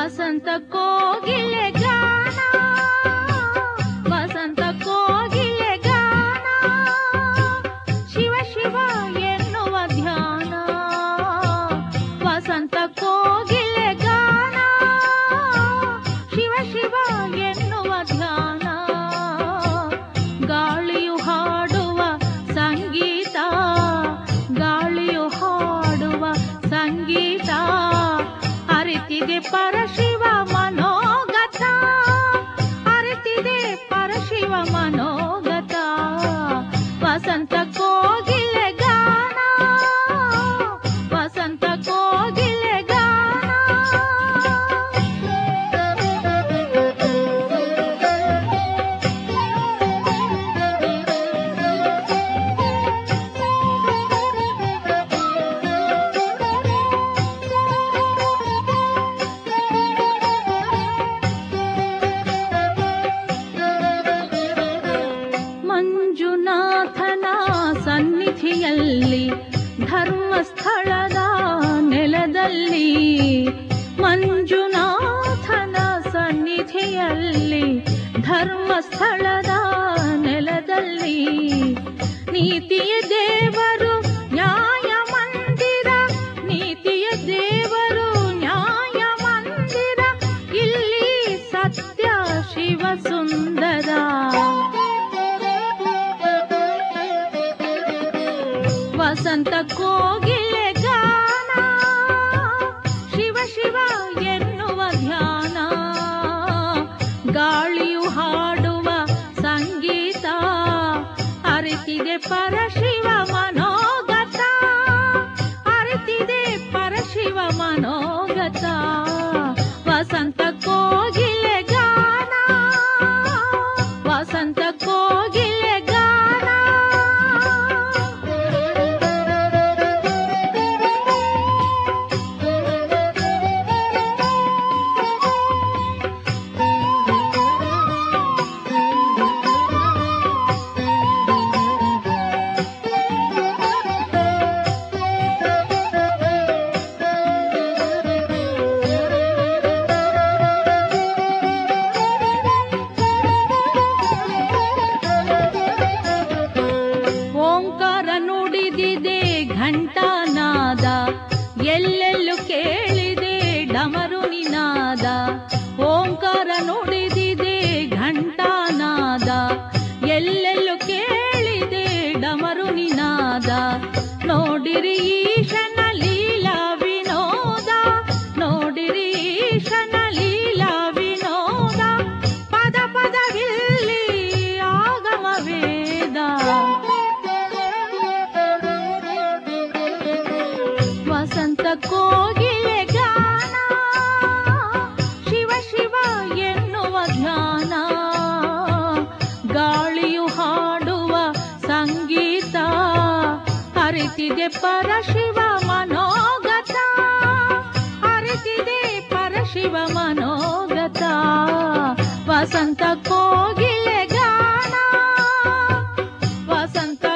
ವಸಂತ ಕೋಗಿಲೆ ಗಾನ ವಸಂತ ಕೋಗಿಲೆ ಗಾನ ಶಿವ ಶಿವ ಎನ್ನುವ ಧ್ಯಾನ ವಸಂತ ಕೋಗಿಲೆ ಗಾನ ಶಿವ ಶಿವ ಎನ್ನುವ ಧ್ಯಾನ ಗಾಳಿಯು ಹಾಡುವ ಸಂಗೀತ ಗಾಳಿಯು ಹಾಡುವ ಸಂಗೀತ ಅರಿತಿದೆ ಪರಶಿವ ಮನೋಗತ ಅರಿತಿದೆ ಪರಶಿವ ಮನೋಗತ ವಸಂತ ಕೋಗಿಲೆ ಗಾನ ವಸಂತ ಕೋಗಿಲೆ ಮಂಜುನಾಥನ ಸನ್ನಿಧಿಯಲ್ಲಿ ಧರ್ಮಸ್ಥಳದ ನೆಲದಲ್ಲಿ ಮಂಜುನಾಥನ ಸನ್ನಿಧಿಯಲ್ಲಿ ಧರ್ಮಸ್ಥಳದ ನೆಲದಲ್ಲಿ ನೀತಿಯ ದೇವರು ನ್ಯಾಯ ಮಂದಿರ ನೀತಿಯ ದೇವರು ನ್ಯಾಯ ಮಂದಿರ ಇಲ್ಲಿ ಸತ್ಯ ಶಿವ ಸುಂದರ ವಸಂತ ಕೋಗಿಲೆ ಗಾನ ಶಿವ ಶಿವ ಎನ್ನುವ ಧ್ಯಾನ ಗಾಳಿಯು ಹಾಡುವ ಸಂಗೀತ ಅರಿತಿದೆ ಪರಶಿವ ಮನೋಗತ ಅರಿತಿದೆ ಪರಶಿವ ಮನೋಗತ ವಸಂತ ಕೋಗಿಲೆ ಗಾನ ವಸಂತ ಕೋಗಿಲೆ ಗಾನ ಓಂಕಾರ ನುಡಿದಿದೆ ಘಂಟಾನಾದ ಎಲ್ಲೆಲ್ಲೂ ಕೇಳಿದೆ ಡಮರು ನಿನಾದ ಓಂಕಾರ ನುಡಿದಿದೆ ಘಂಟಾನಾದ ಎಲ್ಲೆಲ್ಲೂ ಕೇಳಿದೆ ಡಮರು ನಿನಾದ ನೋಡಿರಿ ಈಶನ ಲೀಲಾ ವಿನೋದ ನೋಡಿರಿ ಈಶನ ಲೀಲಾ ವಿನೋದ ಪದ ಪದವಿಲ್ಲಿ ಆಗಮ ವೇದ ವಸಂತ ಕೋಗಿಲೆ ಗಾನ ಶಿವ ಶಿವ ಎನ್ನುವ ಧ್ಯಾನ ಗಾಳಿಯು ಹಾಡುವ ಸಂಗೀತ ಅರಿತಿದೆ ಪರಶಿವ ಮನೋಗತ ಅರಿತಿದೆ ಪರಶಿವ ಮನೋಗತ ವಸಂತ ಕೋಗಿಲೆ ಗಾನ ವಸಂತ